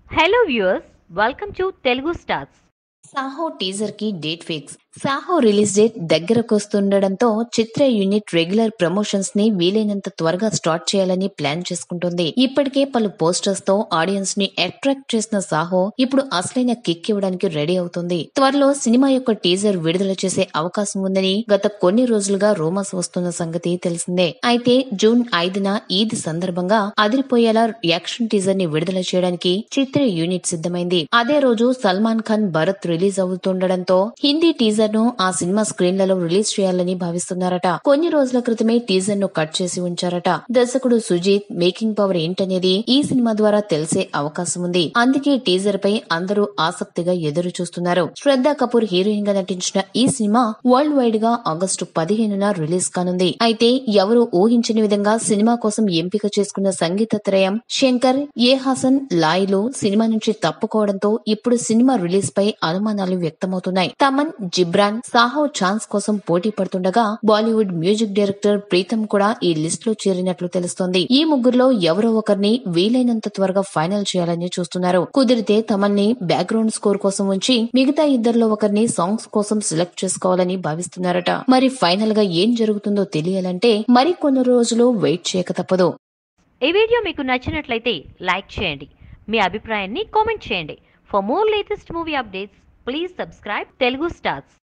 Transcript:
hello viewers welcome to Telugu stars Saaho teaser కి date fix Saaho release date దగ్గరకు వస్తుండడంతో చిత్ర యూనిట్ రెగ్యులర్ ప్రమోషన్స్ ని వీలైనంత త్వరగా స్టార్ట్ చేయాలని ప్లాన్ చేసుకుంటుంది ఇప్పటికే పలు పోస్టర్స్ తో ఆడియన్స్ ని అట్రాక్ట్ చేసిన సాహో ఇప్పుడు అసలైన కిక్ ఇవ్వడానికి రెడీ అవుతుంది త్వరలో సినిమా యొక్క టీజర్ విడుదల చేసే అవకాశం ఉందని గత కొన్ని రోజులుగా రూమర్స్ వస్తున్న సంగతి తెలిసిందే అయితే జూన్ ఐదున ఈద్ సందర్భంగా అదిరిపోయేలా యాక్షన్ టీజర్ ని విడుదల చేయడానికి చిత్ర యూనిట్ సిద్ధమైంది అదే రోజు సల్మాన్ ఖాన్ భరత్ రిలీజ్ అవుతుండడంతో హిందీ టీజర్ ను ఆ సినిమా స్క్రీన్లలో రిలీజ్ చేయాలని భావిస్తున్నారట కొన్ని రోజుల క్రితమే టీజర్ ను కట్ చేసి ఉంచారట దర్శకుడు సుజీత్ మేకింగ్ పవర్ ఏంటనేది ఈ సినిమా ద్వారా తెలిసే అవకాశం ఉంది అందుకే టీజర్ పై అందరూ ఆసక్తిగా ఎదురు చూస్తున్నారు శ్రద్ధా కపూర్ హీరోయిన్ గా నటించిన ఈ సినిమా వరల్డ్ వైడ్ గా ఆగస్టు పదిహేనున రిలీజ్ కానుంది అయితే ఎవరు ఊహించని విధంగా సినిమా కోసం ఎంపిక చేసుకున్న సంగీత త్రయం శంకర్ ఏ హాసన్ లాయ్లు సినిమా నుంచి తప్పుకోవడంతో ఇప్పుడు సినిమా రిలీజ్ పై అనుమానాలు వ్యక్తమవుతున్నాయి తమన్ జిబ్రాన్ సాహో ఛాన్స్ కోసం పోటీ పడుతుండగా బాలీవుడ్ మ్యూజిక్ డైరెక్టర్ ప్రీతం కూడా ఈ లిస్ట్ లో చేరినట్లు తెలుస్తోంది ఈ ముగ్గురులో ఎవరో ఒకరిని వీలైనంత త్వరగా ఫైనల్ చేయాలని చూస్తున్నారు కుదిరితే తమన్ని బ్యాక్గ్రౌండ్ స్కోర్ కోసం ఉంచి మిగతా ఇద్దరిలో ఒకరిని సాంగ్స్ కోసం సెలెక్ట్ చేసుకోవాలని భావిస్తున్నారట మరి ఫైనల్ గా ఏం జరుగుతుందో తెలియాలంటే మరి కొన్ని రోజులు వెయిట్ చేయక తప్పదు ఈ వీడియో మీకు నచ్చినట్లయితే లైక్ చేయండి మీ అభిప్రాయాన్ని కామెంట్ చేయండి for more latest movie updates please subscribe Telugu stars